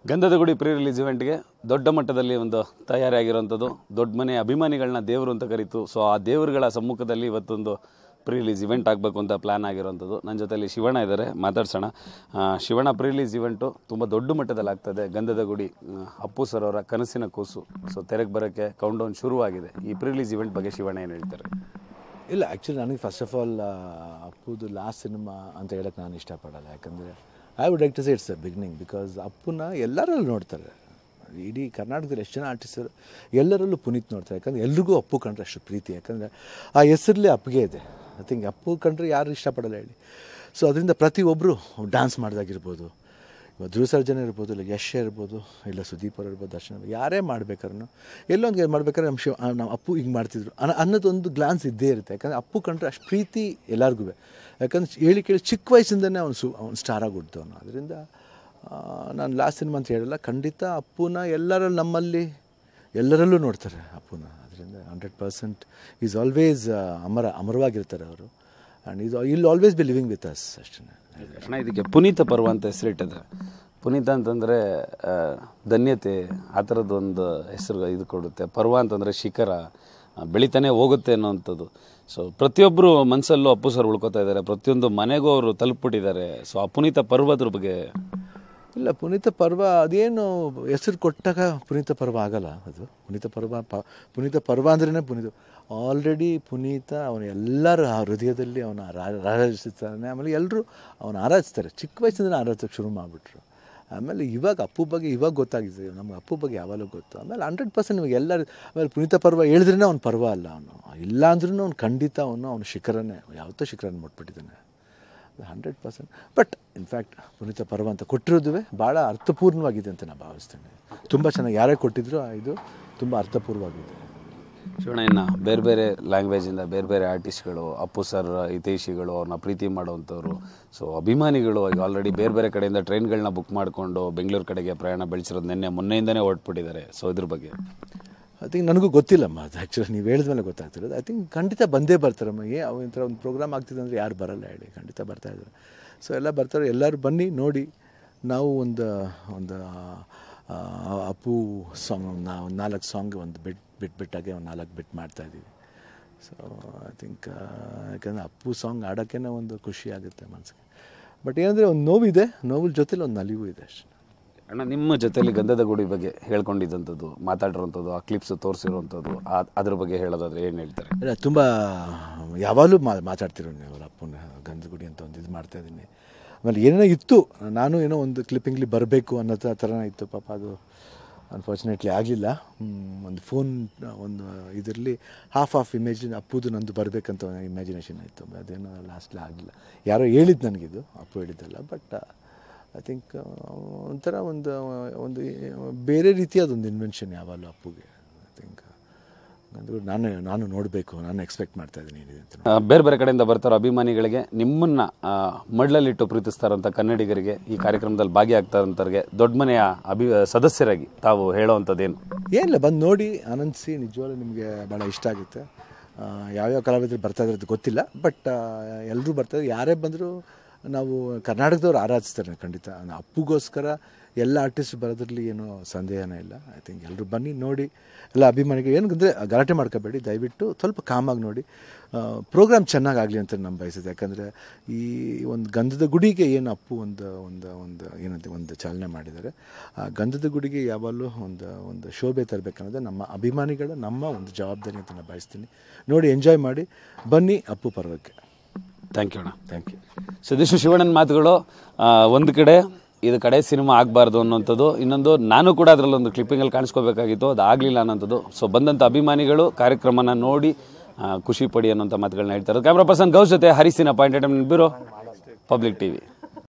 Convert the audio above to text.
ಗಂಧದ ಗುಡಿ pre release ಇವೆಂಟ್ಗೆ ದೊಡ್ಡ ಮಟ್ಟದಲ್ಲಿ ಒಂದು ತಯಾರಿಯಾಗಿರುವಂಥದ್ದು ದೊಡ್ಡ ಮನೆ ಅಭಿಮಾನಿಗಳನ್ನ ದೇವರು ಅಂತ ಕರೀತು ಸೊ ಆ ದೇವರುಗಳ ಸಮ್ಮುಖದಲ್ಲಿ ಇವತ್ತೊಂದು ಪ್ರೀ ರಿಲೀಸ್ ಇವೆಂಟ್ ಆಗಬೇಕು ಅಂತ ಪ್ಲ್ಯಾನ್ ಆಗಿರುವಂಥದ್ದು ನನ್ನ ಜೊತೆಲಿ ಶಿವಣ್ಣ ಇದ್ದಾರೆ ಮಾತಾಡ್ಸೋಣ ಆ, ಶಿವಣ್ಣ ಪ್ರೀ ರಿಲೀಸ್ ಇವೆಂಟು ತುಂಬ ದೊಡ್ಡ ಮಟ್ಟದಲ್ಲಿ ಆಗ್ತದೆ ಗಂಧದ ಗುಡಿ ಆ, ಅಪ್ಪು ಸರ್ ಅವರ ಕನಸಿನ ಕೂಸು ಸೊ ತೆರೆಗೆ ಬರೋಕ್ಕೆ ಕೌಂಟ್ ಡೌನ್ ಶುರುವಾಗಿದೆ ಈ ಪ್ರೀ ರಿಲೀಸ್ ಇವೆಂಟ್ ಬಗ್ಗೆ ಶಿವಣ್ಣ ಏನು ಹೇಳ್ತಾರೆ ಇಲ್ಲ ಆ್ಯಕ್ಚುಲಿ ನನಗೆ ಫಸ್ಟ್ ಆಫ್ ಆಲ್ ಅಪ್ಪುದು ಲಾಸ್ಟ್ ಸಿನಿಮಾ ಅಂತ ಹೇಳಕ್ಕೆ ನಾನು ಇಷ್ಟಪಡಲ್ಲ ಯಾಕಂದರೆ I would like to say it's a beginning because ಅಪ್ಪುನ ಎಲ್ಲರಲ್ಲೂ ನೋಡ್ತಾರೆ ಇಡೀ ಕರ್ನಾಟಕದಲ್ಲಿ ಎಷ್ಟು ಜನ ಆರ್ಟಿಸ್ಟರು ಎಲ್ಲರಲ್ಲೂ ಪುನೀತ್ ನೋಡ್ತಾರೆ ಯಾಕಂದರೆ ಎಲ್ರಿಗೂ ಅಪ್ಪು ಕಂಡ್ರೆ ಅಷ್ಟು ಪ್ರೀತಿ ಯಾಕಂದರೆ ಆ ಹೆಸರಲ್ಲಿ ಅಪ್ಪಿಗೆ ಇದೆ ಐ ಥಿಂಕ್ ಅಪ್ಪು ಕಂಡ್ರೆ ಯಾರು ಇಷ್ಟಪಡಲ್ಲ ಹೇಳಿ ಸೊ ಅದರಿಂದ ಪ್ರತಿಯೊಬ್ಬರು ಡ್ಯಾನ್ಸ್ ಮಾಡೋದಾಗಿರ್ಬೋದು ಇವಾಗ ಧ್ರುವ ಸರ್ಜನ್ ಇರ್ಬೋದು ಇಲ್ಲ ಯಶ್ ಇರ್ಬೋದು ಇಲ್ಲ ಸುದೀಪ್ ಅವ್ರು ಇರ್ಬೋದು ದರ್ಶನ್ ಅವ್ರು ಯಾರೇ ಮಾಡ್ಬೇಕಾದ್ರೂ ಎಲ್ಲೊಂದು ಮಾಡ್ಬೇಕಾದ್ರೆ ನಮ್ಮ ಶಿವ ಆ, ನಮ್ಮ ಅಪ್ಪು ಹಿಂಗೆ ಮಾಡ್ತಿದ್ರು ಅನ್ನೋ ಅನ್ನೋದೊಂದು ಗ್ಲಾನ್ಸ್ ಇದ್ದೇ ಇರುತ್ತೆ ಯಾಕಂದರೆ ಅಪ್ಪು ಕಂಡ್ರೆ ಅಷ್ಟು ಪ್ರೀತಿ ಎಲ್ಲರಿಗೂ ಯಾಕಂದ್ರೆ ಹೇಳಿ ಕೇಳಿ ಚಿಕ್ಕ ವಯಸ್ಸಿಂದನೇ ಅವನು ಸು ಅವ್ನು ಸ್ಟಾರ್ ಆಗಿಬಿಡ್ತವನು ಅದರಿಂದ ನಾನು ಲಾಸ್ಟ್ ಸಿನಿಮಾ ಅಂತ ಹೇಳಲ್ಲ ಖಂಡಿತ ಅಪ್ಪುನ ಎಲ್ಲರಲ್ಲೂ ನಮ್ಮಲ್ಲಿ ಎಲ್ಲರಲ್ಲೂ ನೋಡ್ತಾರೆ ಅಪ್ಪುನ ಅದರಿಂದ ಹಂಡ್ರೆಡ್ ಪರ್ಸೆಂಟ್ ಈಸ್ ಆಲ್ವೇಸ್ ಅಮರ ಅಮರವಾಗಿರ್ತಾರೆ ಅವರು and is will always be living with us ಅಷ್ಟೇ ಅಣ್ಣ ಇದಕ್ಕೆ ಪುನೀತ ಪರ್ವ ಅಂತ ಹೆಸರಿಟ್ಟಿದ್ದಾರೆ ಪುನೀತ ಅಂತಂದರೆ ಧನ್ಯತೆ ಆ ಥರದ್ದೊಂದು ಹೆಸರು ಇದು ಕೊಡುತ್ತೆ ಪರ್ವ ಅಂತಂದರೆ ಶಿಖರ ಆ, ಬೆಳಿತಾನೆ ಹೋಗುತ್ತೆ ಅನ್ನೋವಂಥದ್ದು ಸೊ ಪ್ರತಿಯೊಬ್ಬರು ಮನಸ್ಸಲ್ಲೂ ಅಪ್ಪು ಸರ್ ಉಳ್ಕೊತಾ ಇದ್ದಾರೆ ಪ್ರತಿಯೊಂದು ಮನೆಗೂ ಅವರು ತಲುಪಿಬಿಟ್ಟಿದ್ದಾರೆ ಸೊ ಆ ಪುನೀತ ಪರ್ವದ್ರ ಬಗ್ಗೆ ಇಲ್ಲ ಪುನೀತ ಪರ್ವ ಅದೇನು ಹೆಸರು ಕೊಟ್ಟಾಗ ಪುನೀತ ಪರ್ವ ಆಗಲ್ಲ ಅದು ಪುನೀತ ಪರ್ವ ಪ ಪುನೀತ ಪರ್ವ ಅಂದ್ರೇ ಪುನೀತ ಆಲ್ರೆಡಿ ಪುನೀತ ಅವನ ಎಲ್ಲರ ಆ ಹೃದಯದಲ್ಲಿ ಅವನ ಆರಾಧಿಸ್ತಾನೆ ಆಮೇಲೆ ಎಲ್ಲರೂ ಅವನ ಆರಾಧಿಸ್ತಾರೆ ಚಿಕ್ಕ ವಯಸ್ಸಿಂದ ಆರಾಧಿಸೋಕೆ ಶುರು ಮಾಡಿಬಿಟ್ರು ಆಮೇಲೆ ಇವಾಗ ಅಪ್ಪು ಬಗ್ಗೆ ಇವಾಗ ಗೊತ್ತಾಗಿದೆ ನಮ್ಗೆ ಅಪ್ಪು ಬಗ್ಗೆ ಯಾವಾಗಲೂ ಗೊತ್ತು ಆಮೇಲೆ ಹಂಡ್ರೆಡ್ ಪರ್ಸೆಂಟ್ ನಿಮಗೆ ಎಲ್ಲರೂ ಆಮೇಲೆ ಪುನೀತ ಪರ್ವ ಹೇಳಿದ್ರೇ ಅವ್ನು ಪರ್ವ ಅಲ್ಲ ಅವನು ಇಲ್ಲ ಅಂದ್ರೂ ಅವ್ನು ಖಂಡಿತ ಅವನು ಅವನ ಶಿಖರನೇ ಯಾವತ್ತೋ ಶಿಖರನ ಮುಟ್ಬಿಟ್ಟಿದ್ದಾನೆ hundred percent but in fact Puneetha Parva ಅಂತ ಕೊಟ್ಟಿರೋದುವೆ ಭಾಳ ಅರ್ಥಪೂರ್ಣವಾಗಿದೆ ಅಂತ ನಾನು ಭಾವಿಸ್ತೇನೆ ತುಂಬ ಚೆನ್ನಾಗಿ ಯಾರೇ ಕೊಟ್ಟಿದ್ರು ಇದು ತುಂಬ ಅರ್ಥಪೂರ್ವವಾಗಿದೆ ಶಿವಣ್ಣ ಇನ್ನು ಬೇರೆ ಬೇರೆ ಲ್ಯಾಂಗ್ವೇಜಿಂದ ಬೇರೆ ಬೇರೆ ಆರ್ಟಿಸ್ಟ್ಗಳು ಅಪ್ಪು ಸರ್ ಹಿತೈಷಿಗಳು ಅವ್ರನ್ನ ಪ್ರೀತಿ ಮಾಡೋವಂಥವ್ರು ಸೊ ಅಭಿಮಾನಿಗಳು ಈಗ ಆಲ್ರೆಡಿ ಬೇರೆ ಬೇರೆ ಕಡೆಯಿಂದ ಟ್ರೈನ್ಗಳನ್ನ ಬುಕ್ ಮಾಡಿಕೊಂಡು ಬೆಂಗಳೂರು ಕಡೆಗೆ ಪ್ರಯಾಣ ಬೆಳೆಸಿರೋದು ನಿನ್ನೆ ಮೊನ್ನೆಯಿಂದನೇ ಹೊರಟ್ಬಿಟ್ಟಿದ್ದಾರೆ ಸೊ ಇದ್ರ ಬಗ್ಗೆ ಐ ಥಿಂಕ್ ನನಗೂ ಗೊತ್ತಿಲ್ಲಮ್ಮ ಅದು ಆ್ಯಕ್ಚುಲಿ ನೀವು ಹೇಳಿದ್ಮೇಲೆ ಗೊತ್ತಾಗ್ತಿರೋದು ಐ ಥಿಂಕ್ ಖಂಡಿತ ಬಂದೇ ಬರ್ತಾರಮ್ಮ ಏ ಅವು ಈ ಥರ ಒಂದು ಪ್ರೋಗ್ರಾಮ್ ಆಗ್ತಿದೆ ಅಂದರೆ ಯಾರು ಬರಲ್ಲ ಹೇಳಿ ಖಂಡಿತ ಬರ್ತಾ ಇದ್ದಾರೆ ಸೊ ಎಲ್ಲ ಬರ್ತಾರೆ ಎಲ್ಲರೂ ಬನ್ನಿ ನೋಡಿ ನಾವು ಒಂದು ಒಂದು ಆ, ಅಪ್ಪು ಸಾಂಗ್ ಒಂದು ಒಂದು ನಾಲ್ಕು ಸಾಂಗ್ ಒಂದು ಬಿಟ್ ಬಿಟ್ಟು ಬಿಟ್ಟಾಗೆ ಒಂದು ನಾಲ್ಕು ಬಿಟ್ ಮಾಡ್ತಾಯಿದ್ದೀವಿ ಸೊ ಐ ಥಿಂಕ್ ಯಾಕಂದರೆ ಅಪ್ಪು ಸಾಂಗ್ ಆಡೋಕ್ಕೇ ಒಂದು ಖುಷಿ ಆಗುತ್ತೆ ಮನಸ್ಸಿಗೆ ಬಟ್ ಏನಂದರೆ ಒಂದು ನೋವಿದೆ ನೋವಿನ ಜೊತೆಲಿ ಒಂದು ನಲಿವು ಇದೆ ಅಷ್ಟೇ ಅಣ್ಣ ನಿಮ್ಮ ಜೊತೆಲಿ ಗಂಧದ ಗುಡಿ ಬಗ್ಗೆ ಹೇಳ್ಕೊಂಡಿದ್ದಂಥದ್ದು ಮಾತಾಡಿರೋಂಥದ್ದು ಆ ಕ್ಲಿಪ್ಸ್ ತೋರಿಸಿರುವಂಥದ್ದು ಅದ್ರ ಬಗ್ಗೆ ಹೇಳೋದಾದ್ರೆ ಏನು ಹೇಳ್ತಾರೆ ಇಲ್ಲ ತುಂಬ ಯಾವಾಗಲೂ ಮಾ ಮಾತಾಡ್ತಿರೋ ನೀವು ಅಪ್ಪನ ಗಂಧಗುಡಿ ಅಂತ ಒಂದು ಇದು ಮಾಡ್ತಾ ಇದ್ದೀನಿ ಆಮೇಲೆ ಏನೇನೋ ಇತ್ತು ನಾನು ಏನೋ ಒಂದು ಕ್ಲಿಪ್ಪಿಂಗ್ಲಿ ಬರಬೇಕು ಅನ್ನೋ ಥರ ಥರನೇ ಇತ್ತು ಪಾಪ ಅದು ಅನ್ಫಾರ್ಚುನೇಟ್ಲಿ ಆಗಲಿಲ್ಲ ಒಂದು ಫೋನ್ ಒಂದು ಇದರಲ್ಲಿ ಹಾಫ್ ಆಫ್ ಇಮೇಜ್ ಅಪ್ಪುದು ನಂದು ಬರಬೇಕಂತ ಇಮ್ಯಾಜಿನೇಷನ್ ಆಯಿತು ಅದೇನೋ ಲಾಸ್ಟ್ಲಿ ಆಗಲಿಲ್ಲ ಯಾರೋ ಹೇಳಿದ್ದು ನನಗಿದು ಅಪ್ಪು ಹೇಳಿದ್ದಲ್ಲ ಬಟ್ ಐ ಥಿಂಕ್ ಒಂಥರ ಒಂದು ಒಂದು ಬೇರೆ ರೀತಿಯಾದೊಂದು ಇನ್ವೆನ್ಷನ್ ಯಾವಾಗಲೂ ಅಪ್ಪುಗೆ ಐ ಥಿಂಕ್ ಗಂಧಗುಡಿ ನಾನು ನಾನು ನೋಡಬೇಕು ನಾನು ಎಕ್ಸ್ಪೆಕ್ಟ್ ಮಾಡ್ತಾ ಇದ್ದೀನಿ ಏನಿದೆ ಅಂತ ಆ, ಬೇರೆ ಬೇರೆ ಕಡೆಯಿಂದ ಬರ್ತಾರೋ ಅಭಿಮಾನಿಗಳಿಗೆ ನಿಮ್ಮನ್ನ ಆ, ಮಡ್ಲಲ್ಲಿಟ್ಟು ಪ್ರೀತಿಸ್ತಾರಂತ ಕನ್ನಡಿಗರಿಗೆ ಈ ಕಾರ್ಯಕ್ರಮದಲ್ಲಿ ಭಾಗಿಯಾಗ್ತಾರಂತವ್ರಿಗೆ ದೊಡ್ಡ ಮನೆಯ ಅಭಿ ಸದಸ್ಯರಾಗಿ ತಾವು ಹೇಳೋವಂಥದ್ದೇನು ಏನಿಲ್ಲ ಬಂದು ನೋಡಿ ಆನಂದಿಸಿ ನಿಜವಾಗ್ಲೂ ನಿಮಗೆ ಭಾಳ ಇಷ್ಟ ಆಗುತ್ತೆ ಆ, ಯಾವ್ಯಾವ ಕಲಾವಿದರು ಬರ್ತಾ ಇರೋದು ಗೊತ್ತಿಲ್ಲ ಬಟ್ ಎಲ್ಲರೂ ಬರ್ತಾರೆ ಯಾರೇ ಬಂದರೂ ನಾವು ಕರ್ನಾಟಕದವ್ರು ಆರಾಧಿಸ್ತಾರೆ ಖಂಡಿತ ಅಪ್ಪುಗೋಸ್ಕರ ಎಲ್ಲ ಆರ್ಟಿಸ್ಟ್ ಬರೋದ್ರಲ್ಲಿ ಏನೂ ಸಂದೇಹನೇ ಇಲ್ಲ ಐ ಥಿಂಕ್ ಎಲ್ಲರೂ ಬನ್ನಿ ನೋಡಿ ಎಲ್ಲ ಅಭಿಮಾನಿಗಳು ಏನಂದರೆ ಗಲಾಟೆ ಮಾಡ್ಕೋಬೇಡಿ ದಯವಿಟ್ಟು ಸ್ವಲ್ಪ ಕಾಮಾಗಿ ನೋಡಿ ಪ್ರೋಗ್ರಾಮ್ ಚೆನ್ನಾಗಾಗಲಿ ಅಂತ ನಮ್ಮ ಬಯಸಿದೆ ಯಾಕಂದರೆ ಈ ಒಂದು ಗಂಧದ ಗುಡಿಗೆ ಏನು ಅಪ್ಪು ಒಂದು ಒಂದು ಒಂದು ಏನಂತೆ ಒಂದು ಚಾಲನೆ ಮಾಡಿದ್ದಾರೆ ಆ ಗಂಧದ ಗುಡಿಗೆ ಯಾವಾಗಲೂ ಒಂದು ಒಂದು ಶೋಭೆ ತರಬೇಕನ್ನೋದು ನಮ್ಮ ಅಭಿಮಾನಿಗಳ ನಮ್ಮ ಒಂದು ಜವಾಬ್ದಾರಿ ಅಂತ ನಾನು ಬಯಸ್ತೀನಿ ನೋಡಿ ಎಂಜಾಯ್ ಮಾಡಿ ಬನ್ನಿ ಅಪ್ಪು ಪರ್ವಕ್ಕೆ ಥ್ಯಾಂಕ್ ಯು ಅಣ್ಣ ಥ್ಯಾಂಕ್ ಯು ಸದೀಶು ಶಿವಣ್ಣನ ಮಾತುಗಳು ಆ, ಒಂದು ಕಡೆ ಇದು ಕಡೆ ಸಿನಿಮಾ ಆಗಬಾರ್ದು ಅನ್ನೋಂಥದ್ದು ಇನ್ನೊಂದು ನಾನು ಕೂಡ ಅದರಲ್ಲೊಂದು ಕ್ಲಿಪ್ಪಿಂಗಲ್ಲಿ ಕಾಣಿಸ್ಕೋಬೇಕಾಗಿತ್ತು ಅದು ಆಗಲಿಲ್ಲ ಅನ್ನೋಂಥದ್ದು ಸೊ ಬಂದಂಥ ಅಭಿಮಾನಿಗಳು ಕಾರ್ಯಕ್ರಮನ ನೋಡಿ ಆ, ಖುಷಿ ಪಡಿ ಅನ್ನೋಂಥ ಮಾತುಗಳನ್ನ ಹೇಳ್ತಾರೆ ಕ್ಯಾಮ್ರಾ ಪರ್ಸನ್ ಗೌಸ್ ಜೊತೆ ಹರಿಸಿನ ಪಾಯಿಂಟ್ ಬ್ಯೂರೋ ಪಬ್ಲಿಕ್ ಟಿವಿ